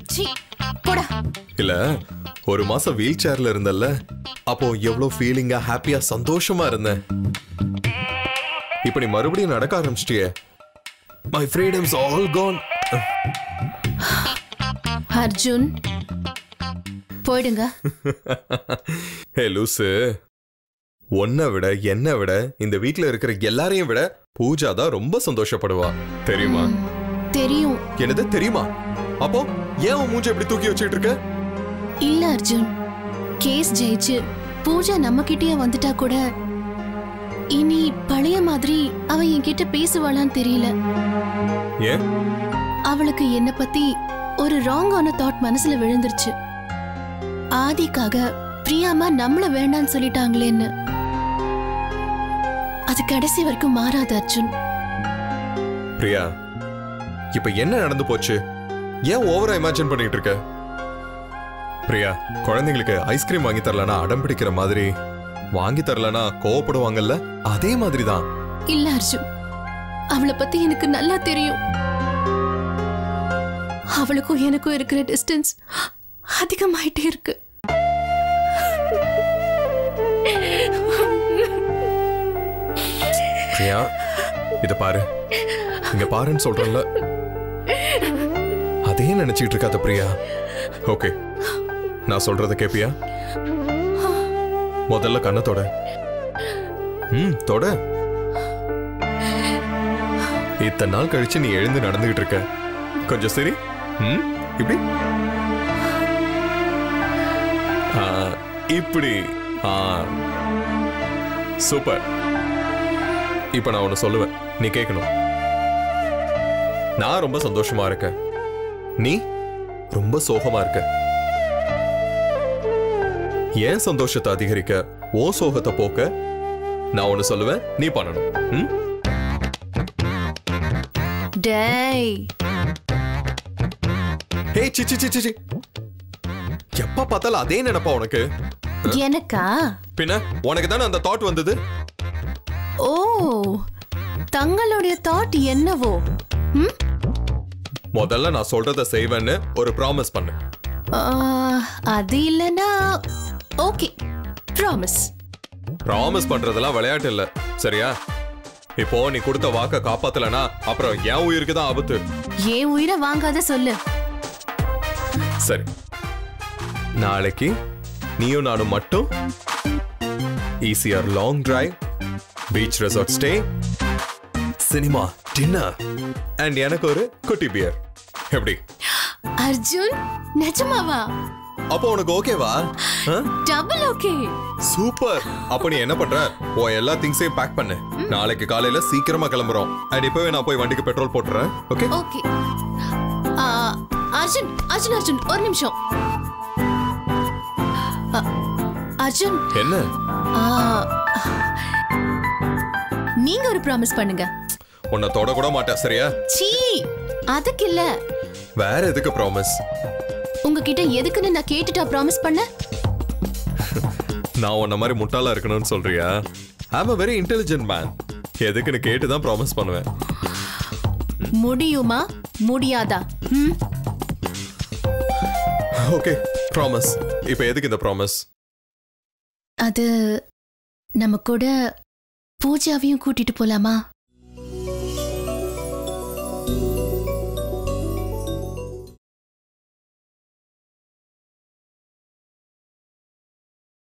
சீ போடா இல்ல ஒரு மாசம் வீல் சேர்ல இருந்தல்ல அப்போ எவ்வளவு ஃபீலிங்கா ஹாப்பியா சந்தோஷமா இருந்தேன் இப்ப நீ மறுபடியும் நடக்க ஆரம்பிச்சிட்டியே my freedoms all gone Arjun போயிடுங்க ஹே லூசு உன்னை விட என்னை விட இந்த வீட்ல இருக்கிற எல்லாரையும் விட பூஜா தான் ரொம்ப சந்தோஷப்படுவா தெரியுமா தெரியும் என்னது தெரியுமா அப்போ ஏன் உன் மூஞ்ச இப்படி தூக்கி வச்சுட்டு இருக்க இல்ல அர்ஜுன் கேஸ் ஜெயிச்சு பூஜா நம்ம கிட்டயே வந்துட்டா கூட இனி பழைய மாதிரி அவ என்கிட்ட பேசுவாளான்னு தெரியல ஏன் அவளுக்கு என்ன பத்தி ஒரு ராங்கான தாட் மனசுல விழுந்துருச்சு ஆதிக்காக பிரியாமா நம்மள வேண்டான்னு சொல்லிட்டாங்களேன்னு அது கடைசி வரைக்கும் மாறாது அர்ஜுன் பிரியா இப்ப என்ன நடந்து போச்சு ஏன் ஓவரா இமேஜின் பண்ணிட்டு இருக்க பிரியா குழந்தைங்களுக்கு ஐஸ்கிரீம் வாங்கி தரலனா அடம் பிடிக்கிற மாதிரி வாங்கி தரலனா கோவப்படுவாங்கல்ல அதே மாதிரி தான் இல்ல அர்ஜுன் அவளை பத்தி எனக்கு நல்லா தெரியும் அவளுக்கும் எனக்கும் இருக்கிற டிஸ்டன்ஸ் அதிகமாயிட்டே இருக்கு பிரியா இத பாரு இங்க பாருன்னு சொல்றேன்ல அதே நினைச்சிட்டு இருக்காத பிரியா ஓகே நான் சொல்றத கேப்பியா முதல்ல கண்ணை தொட ம் தொட இத்தனை நாள் கழிச்சு நீ எழுந்து நடந்துகிட்டு இருக்க கொஞ்சம் சரி ம் இப்படி ஆ, இப்படி ஆ சூப்பர் இப்ப நான் ஒன்னு சொல்லுவேன் நீ கேட்கணும் நான் ரொம்ப சந்தோஷமா இருக்கேன் நீ ரொம்ப சோகமா இருக்க ஏன் சந்தோஷத்தை அதிகரிக்க ஓ சோகத்தை போக்க நான் ஒன்னு சொல்லுவேன் நீ பண்ணணும் ம்? டேய் ஏய் சி சி சி சி, சி எப்ப பார்த்தாலும் அதே நினைப்பா உனக்கு எனக்கா பின்ன உனக்கு தானே அந்த தாட் வந்தது ஓ தங்களுடைய தாட் என்னவோ ம்? முதல்ல நான் சொல்றத செய்வேன்னு ஒரு ப்ராமிஸ் பண்ணு ஆ, அது இல்லனா ஓகே ப்ராமிஸ் ப்ராமிஸ் பண்றதெல்லாம் விளையாட்டு இல்ல சரியா இப்போ நீ கொடுத்த வாக்க காப்பாத்தலனா அப்புறம் என் உயிருக்கு தான் ஆபத்து ஏன் உயிரை வாங்காத சொல்லு சரி நாளைக்கு நீயும் நானும் மட்டும் ECR long drive beach resort stay cinema dinner and எனக்கு ஒரு குட்டி பியர் எப்படி அர்ஜுன் நிஜமாவா அப்போ உனக்கு ஓகேவா டபுள் ஓகே சூப்பர் அப்ப நீ என்ன பண்ற உன் எல்லா திங்ஸையும் பேக் பண்ணு நாளைக்கு காலையில சீக்கிரமா கிளம்புறோம் அண்ட் இப்பவே நான் போய் வண்டிக்கு பெட்ரோல் போட்டுறேன் ஓகே ஓகே அர்ஜுன் அர்ஜுன் அர்ஜுன் ஒரு நிமிஷம் ஆ, அர்ஜுன் என்ன ஆ, நீங்க ஒரு ப்ராமிஸ் பண்ணுங்க உன்னை தொட கூட மாட்டேன் சரியா சீ அதுக்கு இல்ல வேற எதுக்கு ப்ராமிஸ் உங்ககிட்ட எதுக்குன்னு நான் கேட்டுட்டா ப்ராமிஸ் பண்ண நான் உன்ன மாதிரி முட்டாளா இருக்கணும்னு சொல்றியா I'm a very intelligent man எதுக்குன்னு கேட்டு தான் ப்ராமிஸ் பண்ணுவேன் முடியுமா முடியாதா ம் ஓகே ப்ராமிஸ் இப்போ எதுக்கு இந்த ப்ராமிஸ் அது நம்ம கூட பூஜாவையும் கூட்டிட்டு போலாமா